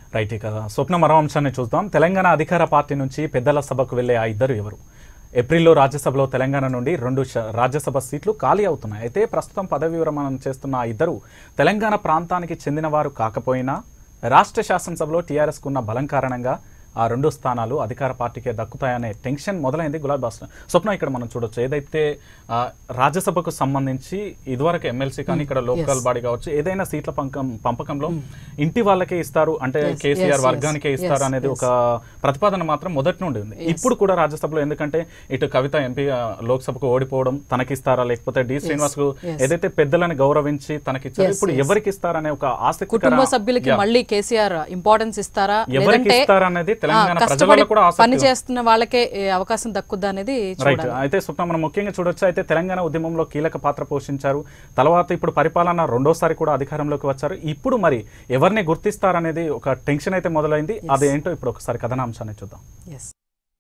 Right ఇక స్వప్న మరో అంశాన్ని చూద్దాం తెలంగాణ అధికార పార్టీ నుంచి పెద్దల సభకు వెళ్లే ఆ ఇద్దరు ఎవరు ఏప్రిల్లో రాజ్యసభలో తెలంగాణ నుండి రెండు శ- రాజ్యసభ సీట్లు ఖాళీ అవుతున్నాయి అయితే ప్రస్తుతం పదవి విరమణ చేస్తున్న ఆ ఇద్దరు తెలంగాణ ప్రాంతానికి చెందిన వారు కాకపోయినా రాష్ట్ర శాసనసభలో టీఆర్ఎస్కు ఉన్న బలం కారణంగా ఆ రెండు స్థానాలు అధికార పార్టీకే దక్కుతాయనే టెన్షన్ మొదలైంది గులాబ్ బాస్ స్వప్న ఇక్కడ మనం చూడొచ్చు ఏదైతే ఆ, రాజ్యసభకు సంబంధించి ఇదివరకు ఎమ్మెల్సీ కానీ ఇక్కడ లోకల్ బాడీ కావచ్చు ఏదైనా సీట్ల పంకం పంపకంలో ఇంటి వాళ్ళకే ఇస్తారు అంటే Yes, కేసీఆర్ yes, వర్గానికే yes, ఇస్తారు yes, అనేది yes. ఒక ప్రతిపాదన మాత్రం మొదటి నుండి ఉంది ఇప్పుడు కూడా రాజ్యసభలో ఎందుకంటే ఇటు కవిత ఎంపీ ఆ, లోక్సభకు ఓడిపోవడం తనకిస్తారా లేకపోతే డి శ్రీనివాస్ కు yes. ఏదైతే పెద్దలని గౌరవించి తనకిచ్చారు Yes, ఇప్పుడు yes. ఎవరికి ఇస్తారనే ఒక ఆసక్తి కుటుంబ సభ్యులకి మళ్ళీ కేసీఆర్ ఇంపార్టెన్స్ ఇస్తారా ఎవరికి లేదంటే ఇస్తారనేది తెలంగాణ ఆ, ప్రజలలో కష్టపడి కూడా ఆసక్తి పని ఉంది. చేస్తున్న వాళ్ళకే ఏ, అవకాశం దక్కుద్దా అనేది రైట్ చూడాలి అయితే స్వప్న మనం ముఖ్యంగా చూడొచ్చు అయితే తెలంగాణ ఉద్యమంలో కీలక పాత్ర పోషించారు తర్వాత ఇప్పుడు పరిపాలన రెండోసారి కూడా అధికారంలోకి వచ్చారు ఇప్పుడు మరి ఎవరిని గుర్తిస్తారనేది ఒక టెన్షన్ అయితే మొదలైంది అదేంటో ఇప్పుడు ఒకసారి కథనాంశాన్ని చూద్దాం ఎస్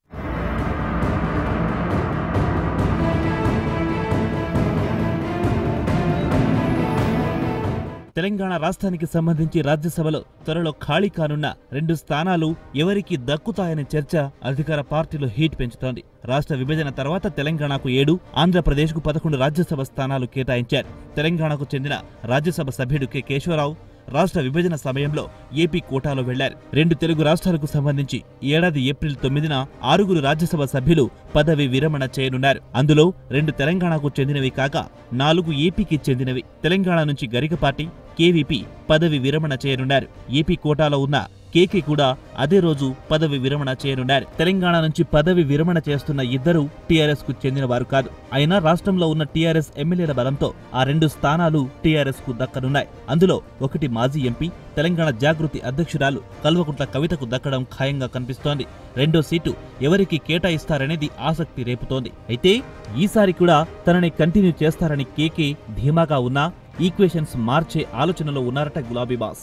తెలంగాణ రాష్ట్రానికి సంబంధించి రాజ్యసభలో త్వరలో ఖాళీ కానున్న రెండు స్థానాలు ఎవరికి దక్కుతాయనే చర్చ అధికార పార్టీలో హీట్ పెంచుతోంది రాష్ట్ర విభజన తర్వాత తెలంగాణకు ఏడు ఆంధ్రప్రదేశ్కు పదకొండు రాజ్యసభ స్థానాలు కేటాయించారు తెలంగాణకు చెందిన రాజ్యసభ సభ్యుడు కె కేశవరావు రాష్ట్ర విభజన సమయంలో ఏపీ కోటాలో వెళ్లారు రెండు తెలుగు రాష్ట్రాలకు సంబంధించి ఈ ఏడాది ఏప్రిల్ తొమ్మిదిన ఆరుగురు రాజ్యసభ సభ్యులు పదవి విరమణ చేయనున్నారు అందులో రెండు తెలంగాణకు చెందినవి కాక నాలుగు ఏపీకి చెందినవి తెలంగాణ నుంచి గరికపాటి కేవీపీ పదవి విరమణ చేయనున్నారు ఏపీ కోటాలో ఉన్న కేకే కూడా అదే రోజు పదవి విరమణ చేయనున్నారు తెలంగాణ నుంచి పదవి విరమణ చేస్తున్న ఇద్దరు టీఆర్ఎస్ కు చెందిన వారు కాదు అయినా రాష్ట్రంలో ఉన్న టీఆర్ఎస్ ఎమ్మెల్యేల బలంతో ఆ రెండు స్థానాలు టీఆర్ఎస్ కు దక్కనున్నాయి అందులో ఒకటి మాజీ ఎంపీ తెలంగాణ జాగృతి అధ్యక్షురాలు కల్వకుంట్ల కవితకు దక్కడం ఖాయంగా కనిపిస్తోంది రెండో సీటు ఎవరికి కేటాయిస్తారనేది ఆసక్తి రేపుతోంది అయితే ఈసారి కూడా తనని కంటిన్యూ చేస్తారని కేకే ధీమాగా ఉన్నా ఈక్వేషన్స్ మార్చే ఆలోచనలో ఉన్నారట గులాబీ బాస్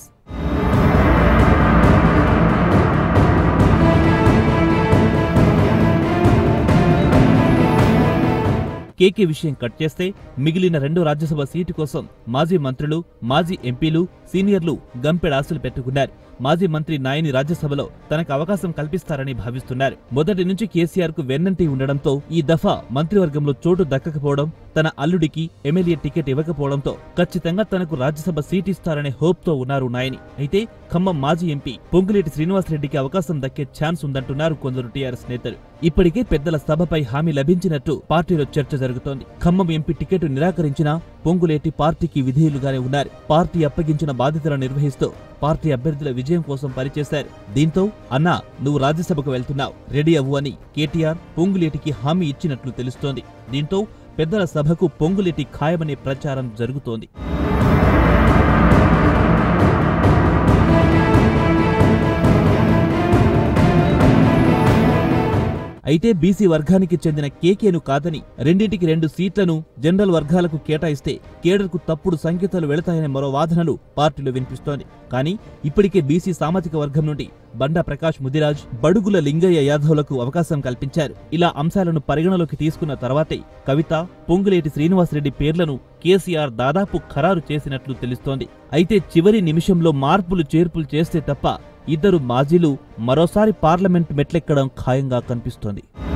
కేకే విషయం కట్ చేస్తే మిగిలిన రెండు రాజ్యసభ సీటు కోసం మాజీ మంత్రులు మాజీ ఎంపీలు సీనియర్లు గంపెడాసులు పెట్టుకున్నారు మాజీ మంత్రి నాయని రాజ్యసభలో తనకు అవకాశం కల్పిస్తారని భావిస్తున్నారు మొదటి నుంచి కేసీఆర్ కు వెన్నంటి ఉండడంతో ఈ దఫా మంత్రివర్గంలో చోటు దక్కకపోవడం తన అల్లుడికి ఎమ్మెల్యే టికెట్ ఇవ్వకపోవడంతో ఖచ్చితంగా తనకు రాజ్యసభ సీట్ ఇస్తారనే హోప్ తో ఉన్నారు నాయని అయితే ఖమ్మం మాజీ ఎంపీ పొంగులేటి శ్రీనివాసరెడ్డికి అవకాశం దక్కే ఛాన్స్ ఉందంటున్నారు కొందరు టీఆర్ఎస్ నేతలు ఇప్పటికే పెద్దల సభపై హామీ లభించినట్టు పార్టీలో చర్చ జరుగుతోంది ఖమ్మం ఎంపీ టికెట్ నిరాకరించినా పొంగులేటి పార్టీకి విధేయులుగానే ఉన్నారు పార్టీ అప్పగించిన బాధ్యతలను నిర్వహిస్తూ పార్టీ అభ్యర్థుల విజయం కోసం పనిచేశారు దీంతో అన్నా నువ్వు రాజ్యసభకు వెళ్తున్నావు రెడీ అవ్వు అని కేటీఆర్ పొంగులేటికి హామీ ఇచ్చినట్లు తెలుస్తోంది దీంతో పెద్దల సభకు పొంగులేటి ఖాయమనే ప్రచారం జరుగుతోంది అయితే బీసీ వర్గానికి చెందిన కేకేను కాదని రెండింటికి రెండు సీట్లను జనరల్ వర్గాలకు కేటాయిస్తే కేడర్కు తప్పుడు సంకేతాలు వెళతాయనే మరో వాదనలు పార్టీలో వినిపిస్తోంది కానీ ఇప్పటికే బీసీ సామాజిక వర్గం నుండి బండా ప్రకాష్ ముదిరాజ్ బడుగుల లింగయ్య యాదవ్లకు అవకాశం కల్పించారు ఇలా అంశాలను పరిగణలోకి తీసుకున్న తర్వాతే కవిత పొంగులేటి శ్రీనివాసరెడ్డి పేర్లను కేసీఆర్ దాదాపు ఖరారు చేసినట్లు తెలుస్తోంది అయితే చివరి నిమిషంలో మార్పులు చేర్పులు చేస్తే తప్ప ఇద్దరు మాజీలు మరోసారి పార్లమెంట్ మెట్లెక్కడం ఖాయంగా కనిపిస్తోంది